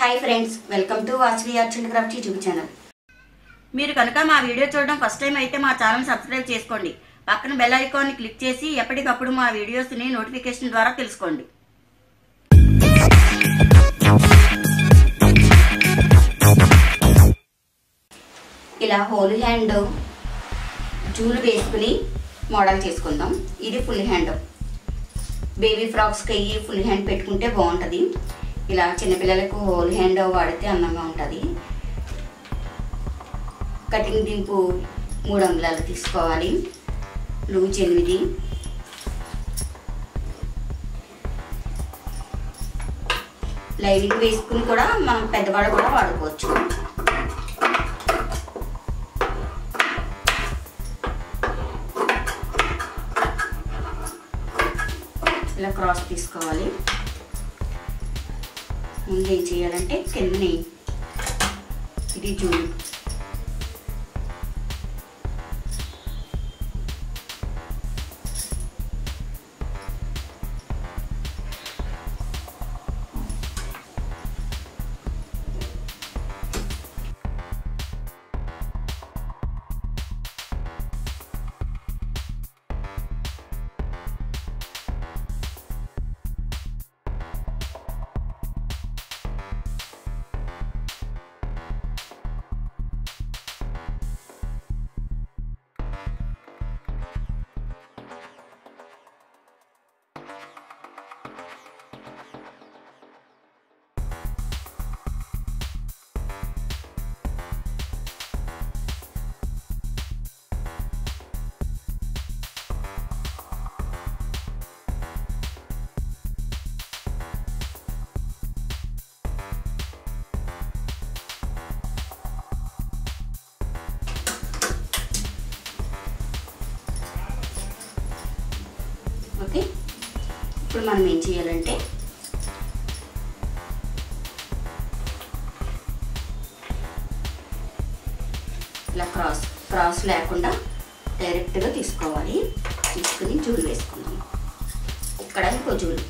hi friends welcome to వాచ్వి arts and craft YouTube channel మీరు కనుక మా వీడియో చూడడం ఫస్ట్ టైం అయితే మా ఛానల్ సబ్స్క్రైబ్ చేసుకోండి పక్కన బెల్ ఐకాన్ని క్లిక్ చేసి ఎప్పటికప్పుడు మా వీడియోస్ని నోటిఫికేషన్ ద్వారా తెలుసుకోండి ఇలా హోల్ హ్యాండ్ జూలు వేసుకుని మోడల్ చేసుకుందాం ఇది ఫుల్ హ్యాండ్ బేబీ ఫ్రాక్స్కి అయ్యి ఫుల్ హ్యాండ్ పెట్టుకుంటే బాగుంటుంది ఇలా చిన్నపిల్లలకు హోల్ హ్యాండ్ వాడితే అందంగా ఉంటుంది కటింగ్ దింపు మూడు అంగుళాలు తీసుకోవాలి లూజ్ ఎనిమిది లైనింగ్ వేసుకుని కూడా మనం పెద్దవాడు కూడా వాడుకోవచ్చు ఇలా క్రాస్ తీసుకోవాలి ముందు ఏం చేయాలంటే కిందని ఇది జూలు ఓకే ఇప్పుడు మనం ఏం చేయాలంటే ఇలా క్రాస్ క్రాస్ లేకుండా డైరెక్ట్గా తీసుకోవాలి తీసుకుని జూలు వేసుకుందాం ఇక్కడ ఇంకో జూలు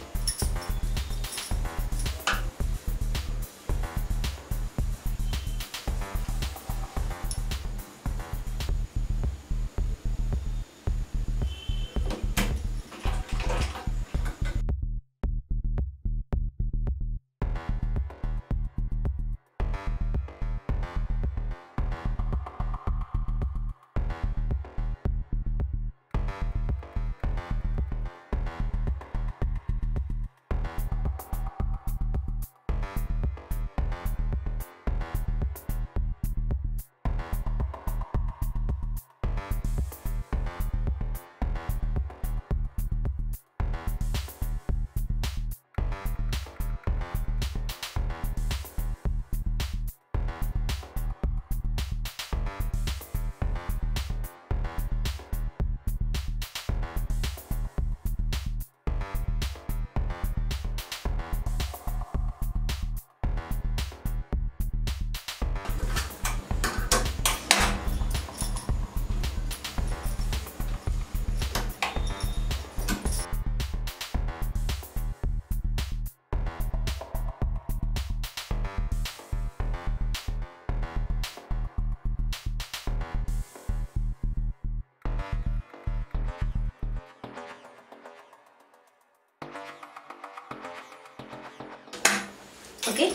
ఓకే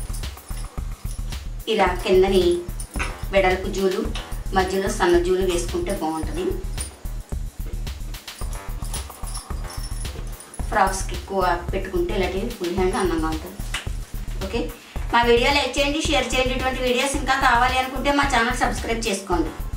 ఇలా కిందని వెడల్పు జూలు మధ్యలో సన్న జూలు వేసుకుంటే బాగుంటుంది ఫ్రాక్స్కి ఎక్కువ పెట్టుకుంటే ఇలాంటివి ఫుల్ హ్యాండ్ అందంగా ఉంటుంది ఓకే మా వీడియో లైక్ చేయండి షేర్ చేయండి ఇటువంటి వీడియోస్ ఇంకా కావాలి అనుకుంటే మా ఛానల్ సబ్స్క్రైబ్ చేసుకోండి